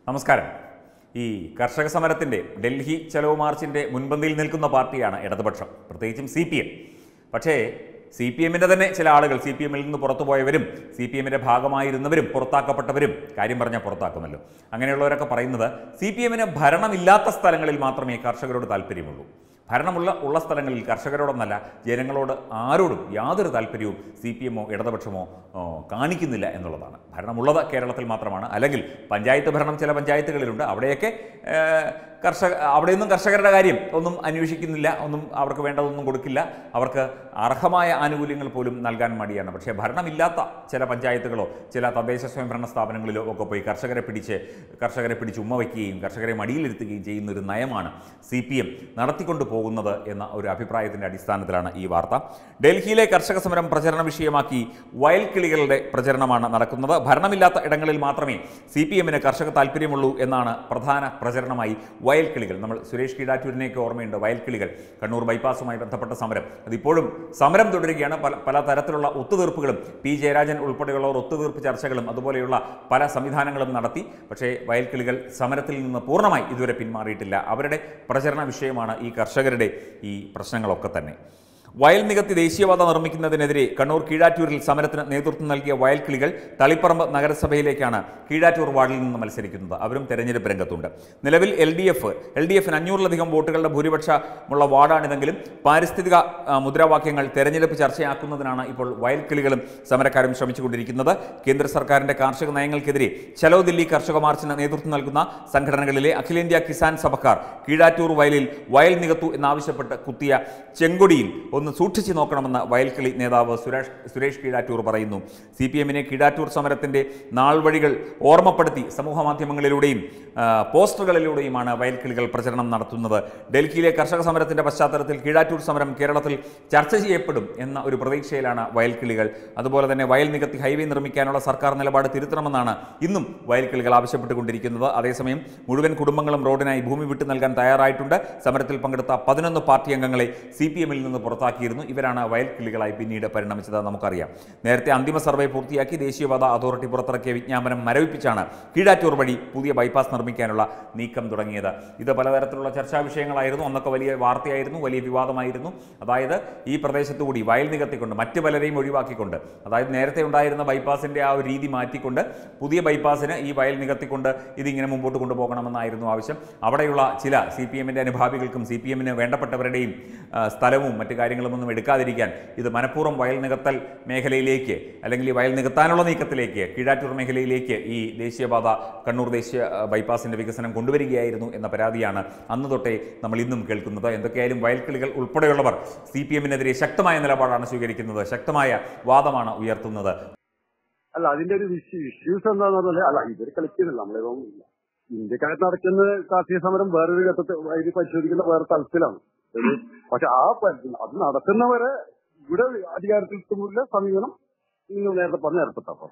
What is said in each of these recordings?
നമസ്കാരം ഈ കർഷക സമരത്തിൻ്റെ ഡൽഹി ചലോ മാർച്ചിൻ്റെ മുൻപന്തിയിൽ നിൽക്കുന്ന പാർട്ടിയാണ് ഇടതുപക്ഷം പ്രത്യേകിച്ചും സി പി എം പക്ഷേ സി പി എമ്മിൻ്റെ തന്നെ ചില ആളുകൾ സി പി എമ്മിൽ നിന്ന് പുറത്തുപോയവരും സി പി എമ്മിൻ്റെ ഭാഗമായിരുന്നവരും പുറത്താക്കപ്പെട്ടവരും കാര്യം പറഞ്ഞാൽ പുറത്താക്കുമല്ലോ അങ്ങനെയുള്ളവരൊക്കെ പറയുന്നത് സി പി എമ്മിന് ഭരണമില്ലാത്ത സ്ഥലങ്ങളിൽ മാത്രമേ കർഷകരോട് താല്പര്യമുള്ളൂ ഭരണമുള്ള ഉള്ള സ്ഥലങ്ങളിൽ കർഷകരോടൊന്നല്ല ജനങ്ങളോട് ആരോടും യാതൊരു താല്പര്യവും സി പി എമ്മോ ഇടതുപക്ഷമോ ഓ, കാണിക്കുന്നില്ല എന്നുള്ളതാണ് ഭരണമുള്ളത് കേരളത്തിൽ മാത്രമാണ് അല്ലെങ്കിൽ പഞ്ചായത്ത് ഭരണം ചില പഞ്ചായത്തുകളിലുണ്ട് അവിടെയൊക്കെ ഏഹ്, കർഷക അവിടെയൊന്നും കർഷകരുടെ കാര്യം ഒന്നും അന്വേഷിക്കുന്നില്ല ഒന്നും അവർക്ക് വേണ്ടതൊന്നും കൊടുക്കില്ല അവർക്ക് അർഹമായ ആനുകൂല്യങ്ങൾ പോലും നൽകാൻ മടിയാണ് പക്ഷേ ഭരണമില്ലാത്ത ചില പഞ്ചായത്തുകളോ ചില തദ്ദേശ സ്വയംഭരണ സ്ഥാപനങ്ങളിലോ ഒക്കെ പോയി കർഷകരെ പിടിച്ച് കർഷകരെ പിടിച്ച് ഉമ്മ വയ്ക്കുകയും കർഷകരെ മടിയിലിരുത്തുകയും ചെയ്യുന്ന ഒരു നയമാണ് സി പി എം നടത്തിക്കൊണ്ടു പോകുന്നത് എന്ന ഒരു അഭിപ്രായത്തിൻ്റെ അടിസ്ഥാനത്തിലാണ് ഈ വാർത്ത ഡൽഹിയിലെ കർഷക സമരം പ്രചരണ വിഷയമാക്കി വയൽക്കിളികളുടെ പ്രചരണമാണ് നടക്കുന്നത് ഭരണമില്ലാത്ത ഇടങ്ങളിൽ മാത്രമേ സി പി എമ്മിന് കർഷക താല്പര്യമുള്ളൂ എന്നാണ് പ്രധാന പ്രചരണമായി വയൽക്കിളികൾ നമ്മൾ സുരേഷ് കീടാറ്റൂരിനെയൊക്കെ ഓർമ്മയുണ്ട് വയൽക്കിളികൾ കണ്ണൂർ ബൈപ്പാസുമായി ബന്ധപ്പെട്ട സമരം അതിപ്പോഴും സമരം തുടരുകയാണ് പല പല തരത്തിലുള്ള ഒത്തുതീർപ്പുകളും പി ജയരാജൻ ഉൾപ്പെടെയുള്ളവർ ഒത്തുതീർപ്പ് ചർച്ചകളും അതുപോലെയുള്ള പല സംവിധാനങ്ങളും നടത്തി പക്ഷേ വയൽക്കിളികൾ സമരത്തിൽ നിന്ന് പൂർണ്ണമായി ഇതുവരെ പിന്മാറിയിട്ടില്ല അവരുടെ പ്രചരണ വിഷയമാണ് ഈ കർഷകരുടെ ഈ പ്രശ്നങ്ങളൊക്കെ തന്നെ വയൽ നികത്തി ദേശീയപാത നിർമ്മിക്കുന്നതിനെതിരെ കണ്ണൂർ കീഴാറ്റൂരിൽ സമരത്തിന് നേതൃത്വം നൽകിയ വയൽക്കിളികൾ തളിപ്പറമ്പ് നഗരസഭയിലേക്കാണ് കീഴാറ്റൂർ വാർഡിൽ നിന്ന് മത്സരിക്കുന്നത് അവരും തെരഞ്ഞെടുപ്പ് രംഗത്തുണ്ട് നിലവിൽ L D F L D എഫിന് അഞ്ഞൂറിലധികം വോട്ടുകളുടെ ഭൂരിപക്ഷമുള്ള വാർഡാണിതെങ്കിലും പാരിസ്ഥിതിക ആ, മുദ്രാവാക്യങ്ങൾ തെരഞ്ഞെടുപ്പ് ചർച്ചയാക്കുന്നതിനാണ് ഇപ്പോൾ വയൽക്കിളികളും സമരക്കാരും ശ്രമിച്ചുകൊണ്ടിരിക്കുന്നത് കേന്ദ്ര സർക്കാരിന്റെ കാർഷിക നയങ്ങൾക്കെതിരെ ചലോ ദില്ലി കർഷക മാർച്ചിന് നേതൃത്വം നൽകുന്ന സംഘടനകളിലെ അഖിലേന്ത്യാ കിസാൻ സഭക്കാർ കീഴാറ്റൂർ വയലിൽ വയൽ നികത്തു എന്നാവശ്യപ്പെട്ട് കുത്തിയ ചെങ്കൊടിയിൽ ഒന്ന് സൂക്ഷിച്ചു നോക്കണമെന്ന് വയൽക്കിളി നേതാവ് സുരേഷ് സുരേഷ് കീഴാറ്റൂർ പറയുന്നു സി പി എമ്മിനെ കീഴാറ്റൂർ സമരത്തിന്റെ നാൾ വഴികൾ ഓർമ്മപ്പെടുത്തി സമൂഹ മാധ്യമങ്ങളിലൂടെയും ആ, പോസ്റ്ററുകളിലൂടെയുമാണ് വയൽക്കിളികൾ പ്രചരണം നടത്തുന്നത് ഡൽഹിയിലെ കർഷക സമരത്തിന്റെ പശ്ചാത്തലത്തിൽ കീഴാറ്റൂർ സമരം കേരളത്തിൽ ചർച്ച ചെയ്യപ്പെടും എന്ന ഒരു പ്രതീക്ഷയിലാണ് വയൽക്കിളികൾ അതുപോലെ തന്നെ വയൽ നികത്തി ഹൈവേ നിർമ്മിക്കാനുള്ള സർക്കാർ നിലപാട് തിരുത്തണമെന്നാണ് ഇന്നും വയൽക്കിളികൾ ആവശ്യപ്പെട്ടുകൊണ്ടിരിക്കുന്നത് അതേസമയം മുഴുവൻ കുടുംബങ്ങളും റോഡിനായി ഭൂമി വിട്ടു നൽകാൻ തയ്യാറായിട്ടുണ്ട് സമരത്തിൽ പങ്കെടുത്ത പതിനൊന്ന് പാർട്ടി അംഗങ്ങളെ സി പി എമ്മിൽ നിന്ന് പുറത്താക്കിയിരുന്നു ഇവരാണ് വയൽക്കിളികളായി പിന്നീട് പരിണമിച്ചത് നമുക്കറിയാം നേരത്തെ അന്തിമ സർവേ പൂർത്തിയാക്കി ദേശീയപാത അതോറിറ്റി പുറത്തിറക്കിയ വിജ്ഞാപനം മരവിപ്പിച്ചാണ് കീഴാറ്റൂർ വഴി പുതിയ ബൈപ്പാസ് നിർമ്മിക്കാനുള്ള നീക്കം തുടങ്ങിയത് ഇത് പലതരത്തിലുള്ള ചർച്ചാ വിഷയങ്ങളായിരുന്നു അന്നൊക്കെ വലിയ വാർത്തയായിരുന്നു വലിയ വിവാദമായിരുന്നു അതായത് ഈ പ്രദേശത്തു കൂടി വയൽ നികത്തിക്കൊണ്ട് മറ്റ് പലരെയും ഒഴിവാക്കിക്കൊണ്ട് അതായത് നേരത്തെ ഉണ്ടായിരുന്ന ബൈപ്പാസിന്റെ ആ ഒരു രീതി മാറ്റിക്കൊണ്ട് പുതിയ ബൈപ്പാസിന് ഈ വയൽ നികത്തിക്കൊണ്ട് ഇതിങ്ങനെ മുമ്പോട്ട് കൊണ്ടുപോകണമെന്നായിരുന്നു ആവശ്യം അവിടെയുള്ള ചില സി പി എമ്മിൻ്റെ അനുഭാവികൾക്കും സി പി എമ്മിന് വേണ്ടപ്പെട്ടവരുടെയും ആ, സ്ഥലവും മറ്റു കാര്യങ്ങളുമൊന്നും എടുക്കാതിരിക്കാൻ ഇത് മനഃപൂർവ്വം വയൽ നികത്തൽ മേഖലയിലേക്ക് അല്ലെങ്കിൽ ഈ വയൽ നികത്താനുള്ള നീക്കത്തിലേക്ക് കീഴാറ്റൂർ മേഖലയിലേക്ക് ഈ ദേശീയപാത കണ്ണൂർ ദേശീയ ആ, ബൈപ്പാസിന്റെ വികസനം കൊണ്ടുവരികയായിരുന്നു എന്ന പരാതിയാണ് അന്ന് തൊട്ടേ നമ്മൾ ഇന്നും കേൾക്കുന്നത് എന്തൊക്കെയായാലും വയൽക്കിളികൾ ഉൾപ്പെടെയുള്ളവർ സി പി എമ്മിനെതിരെ ശക്തമായ നിലപാടാണ് സ്വീകരിക്കുന്നത് ശക്തമായ വാദമാണ് ഉയർത്തുന്നത് അല്ല അതിന്റെ ഒരു ഇഷ്യൂസ് എന്താന്ന് പറഞ്ഞാൽ അല്ല ഇവര് കളിക്കുന്നില്ല നമ്മളിപ്പം ഇന്ത്യക്കാരത്ത് നടക്കുന്ന കാർഷിക സമരം വേറൊരു ഘട്ടത്തിൽ ഇത് പരിശോധിക്കുന്ന വേറെ തലത്തിലാണ് ഇത് പക്ഷെ ആ പ- അത് നടത്തുന്നവരെ ഇവിടെ അധികാരത്തിലെത്തുമില്ല സമീപനം നിങ്ങൾ നേരത്തെ പറഞ്ഞ ഏർപ്പെട്ടപ്പോ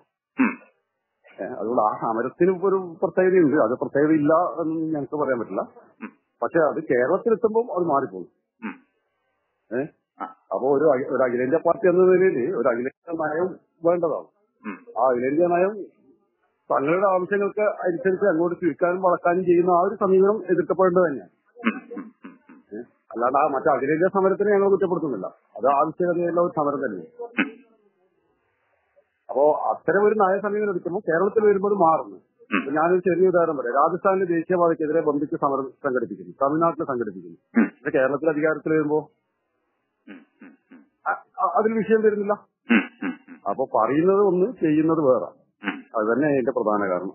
അതുകൊണ്ട് ആ സമരത്തിന് ഇപ്പൊ ഒരു പ്രത്യേകതയുണ്ട് അത് പ്രത്യേകത ഇല്ല എന്ന് ഞങ്ങൾക്ക് പറയാൻ പറ്റില്ല പക്ഷെ അത് കേരളത്തിലെത്തുമ്പോൾ അത് മാറിപ്പോകും ഏഹ് അപ്പൊ ഒരു അഖി- ഒരു അഖിലേന്ത്യാ പാർട്ടി എന്ന നിലയിൽ ഒരു അഖിലേന്ത്യാ നയം വേണ്ടതാണ് ആ അഖിലേന്ത്യാ നയം തങ്ങളുടെ ആവശ്യങ്ങൾക്ക് അനുസരിച്ച് അങ്ങോട്ട് ചുരുക്കാനും വളക്കാനും ചെയ്യുന്ന ആ ഒരു സമീപനം എതിർക്കപ്പെടേണ്ടത് തന്നെയാണ് ഏഹ്? അല്ലാണ്ട് ആ മറ്റേ അഖിലേന്ത്യാ സമരത്തിനെ ഞങ്ങൾ കുറ്റപ്പെടുത്തുന്നില്ല അത് ആവശ്യകതയുള്ള ഒരു സമരം തന്നെയാണ് അപ്പോ അത്തരം ഒരു നയ സമീപനം എടുക്കുമ്പോൾ കേരളത്തിൽ വരുമ്പോൾ അത് മാറുന്നു ഇപ്പൊ ഞാനൊരു ചെറിയ ഉദാഹരണം പറയാം രാജസ്ഥാനിലെ ദേശീയപാതയ്ക്കെതിരെ ബന്ധിച്ച് സമരം സംഘടിപ്പിക്കുന്നു തമിഴ്നാട്ടിൽ സംഘടിപ്പിക്കുന്നു പക്ഷെ കേരളത്തിൽ അധികാരത്തിൽ വരുമ്പോ അ- അ- അതിൽ വിഷയം വരുന്നില്ല അപ്പൊ പറയുന്നത് ഒന്ന് ചെയ്യുന്നത് വേറെ അത് തന്നെ അതിന്റെ പ്രധാന കാരണം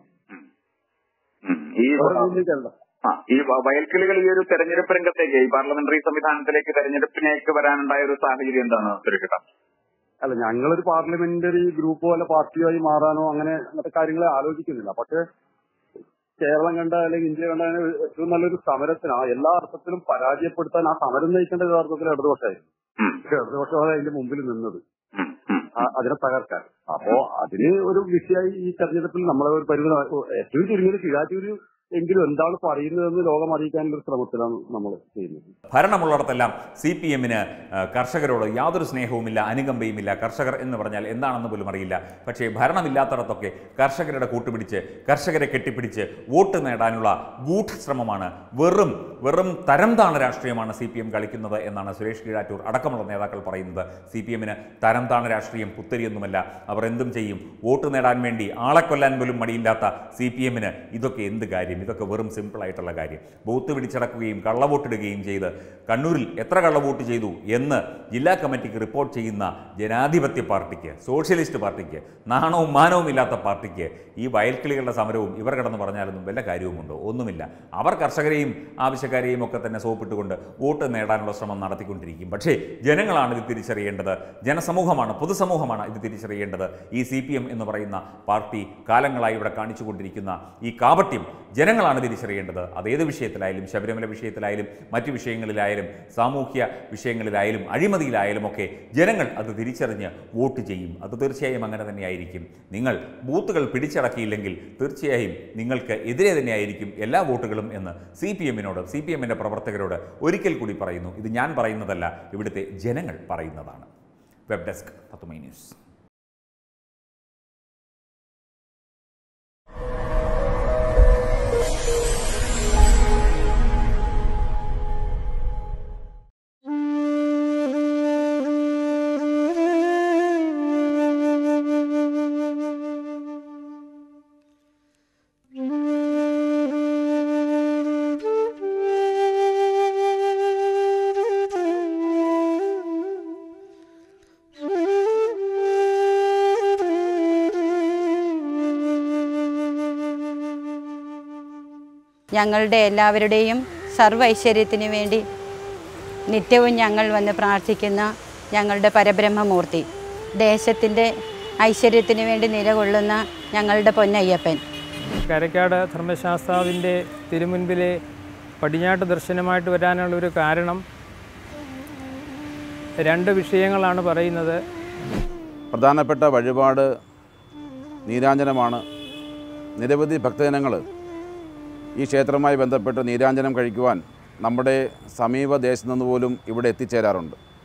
ഈ വേറെ ഒന്നിലേക്കല്ല. ആ, ഈ വ- വയൽക്കിളികൾ ഈ ഒരു തെരഞ്ഞെടുപ്പ് രംഗത്തേക്ക് ഈ പാർലമെന്ററി സംവിധാനത്തിലേക്ക് തെരഞ്ഞെടുപ്പിലേക്ക് വരാനുണ്ടായ ഒരു സാഹചര്യം എന്താണ് സുരക്ഷിത അല്ല ഞങ്ങളൊരു പാർലമെന്ററി ഗ്രൂപ്പോ അല്ല പാർട്ടിയോ ആയി മാറാനോ അങ്ങനെ അങ്ങനത്തെ കാര്യങ്ങളെ ആലോചിക്കുന്നില്ല പക്ഷെ കേരളം കണ്ട അല്ലെങ്കിൽ ഇന്ത്യ കണ്ട അതിന് ഏറ്റവും നല്ലൊരു സമരത്തിന് ആ എല്ലാ അർത്ഥത്തിലും പരാജയപ്പെടുത്താൻ ആ സമരം നയിക്കേണ്ട യഥാർത്ഥത്തിൽ ഇടതുപക്ഷമായിരുന്നു പക്ഷെ ഇടതുപക്ഷമാണ് അതിന്റെ മുമ്പിൽ നിന്നത് ആ- അതിനെ തകർക്കാൻ അപ്പോ അതിന് ഒരു വിഷയമായി ഈ തെരഞ്ഞെടുപ്പിൽ നമ്മളെ ഒരു പരിമിത ഏറ്റവും ചുരുങ്ങിയത് കിഴാറ്റൂര് എങ്കിലും എന്താണ് പറയുന്നതെന്ന് ലോകം അറിയിക്കാനുള്ള ഒരു ശ്രമത്തിലാണ് നമ്മൾ ചെയ്യുന്നത് ഭരണമുള്ളിടത്തെല്ലാം സി പി എമ്മിന് കർഷകരോട് യാതൊരു സ്നേഹവുമില്ല അനുകമ്പയുമില്ല കർഷകർ എന്ന് പറഞ്ഞാൽ എന്താണെന്ന് പോലും അറിയില്ല പക്ഷേ ഭരണമില്ലാത്തടത്തൊക്കെ കർഷകരുടെ കൂട്ടുപിടിച്ച് കർഷകരെ കെട്ടിപ്പിടിച്ച് വോട്ട് നേടാനുള്ള ഗൂഢശ്രമമാണ് വെറും വെറും തരം താണ രാഷ്ട്രീയമാണ് സി പി എം കളിക്കുന്നത് എന്നാണ് സുരേഷ് കീഴാറ്റൂർ അടക്കമുള്ള നേതാക്കൾ പറയുന്നത് സി പി എമ്മിന് തരം താണ രാഷ്ട്രീയം പുത്തരിയൊന്നുമല്ല അവർ എന്തും ചെയ്യും വോട്ട് നേടാൻ വേണ്ടി ആളെ കൊല്ലാൻ പോലും മടിയില്ലാത്ത സി പി എമ്മിന് ഇതൊക്കെ എന്ത് കാര്യം ഇതൊക്കെ വെറും സിമ്പിളായിട്ടുള്ള കാര്യം ബൂത്ത് പിടിച്ചടക്കുകയും കള്ളവോട്ടിടുകയും ചെയ്ത് കണ്ണൂരിൽ എത്ര കള്ളവോട്ട് ചെയ്തു എന്ന് ജില്ലാ കമ്മിറ്റിക്ക് റിപ്പോർട്ട് ചെയ്യുന്ന ജനാധിപത്യ പാർട്ടിക്ക് സോഷ്യലിസ്റ്റ് പാർട്ടിക്ക് നാണവും മാനവും ഇല്ലാത്ത പാർട്ടിക്ക് ഈ വയൽക്കിളികളുടെ സമരവും ഇവർ കിടന്ന് പറഞ്ഞാലൊന്നും വല്ല കാര്യവുമുണ്ടോ ഒന്നുമില്ല അവർ കർഷകരെയും ആവശ്യക്കാരെയും ഒക്കെ തന്നെ സോപ്പിട്ടുകൊണ്ട് വോട്ട് നേടാനുള്ള ശ്രമം നടത്തിക്കൊണ്ടിരിക്കും പക്ഷേ ജനങ്ങളാണ് ഇത് തിരിച്ചറിയേണ്ടത് ജനസമൂഹമാണ് പൊതുസമൂഹമാണ് ഇത് തിരിച്ചറിയേണ്ടത് ഈ സി പി എം എന്ന് പറയുന്ന പാർട്ടി കാലങ്ങളായി ഇവിടെ കാണിച്ചുകൊണ്ടിരിക്കുന്ന ഈ കാപട്യം ജനങ്ങളാണ് തിരിച്ചറിയേണ്ടത് അതേത് വിഷയത്തിലായാലും ശബരിമല വിഷയത്തിലായാലും മറ്റു വിഷയങ്ങളിലായാലും സാമൂഹ്യ വിഷയങ്ങളിലായാലും അഴിമതിയിലായാലും ഒക്കെ ജനങ്ങൾ അത് തിരിച്ചറിഞ്ഞ് വോട്ട് ചെയ്യും അത് തീർച്ചയായും അങ്ങനെ തന്നെയായിരിക്കും നിങ്ങൾ ബൂത്തുകൾ പിടിച്ചടക്കിയില്ലെങ്കിൽ തീർച്ചയായും നിങ്ങൾക്ക് എതിരെ തന്നെയായിരിക്കും എല്ലാ വോട്ടുകളും എന്ന് സി പി എമ്മിനോട് സി പി എമ്മിൻ്റെ പ്രവർത്തകരോട് ഒരിക്കൽ കൂടി പറയുന്നു ഇത് ഞാൻ പറയുന്നതല്ല ഇവിടുത്തെ ജനങ്ങൾ പറയുന്നതാണ് വെബ് ഡെസ്ക് പത്തുമൈ ന്യൂസ് ഞങ്ങളുടെ എല്ലാവരുടെയും സർവ്വ ഐശ്വര്യത്തിന് വേണ്ടി നിത്യവും ഞങ്ങൾ വന്ന് പ്രാർത്ഥിക്കുന്ന ഞങ്ങളുടെ പരബ്രഹ്മമൂർത്തി ദേശത്തിൻ്റെ ഐശ്വര്യത്തിന് വേണ്ടി നിലകൊള്ളുന്ന ഞങ്ങളുടെ പൊന്നയ്യപ്പൻ കരക്കാട് ധർമ്മശാസ്താവിൻ്റെ തിരുമുൻപിലെ പടിഞ്ഞാട്ട് ദർശനമായിട്ട് വരാനുള്ള ഒരു കാരണം രണ്ട് വിഷയങ്ങളാണ് പറയുന്നത് പ്രധാനപ്പെട്ട വഴിപാട് നീരാഞ്ജനമാണ് നിരവധി ഭക്തജനങ്ങൾ ഈ ക്ഷേത്രവുമായി ബന്ധപ്പെട്ട് നീരാഞ്ജനം കഴിക്കുവാൻ നമ്മുടെ സമീപ ദേശത്തു നിന്ന് പോലും ഇവിടെ എത്തിച്ചേരാറുണ്ട്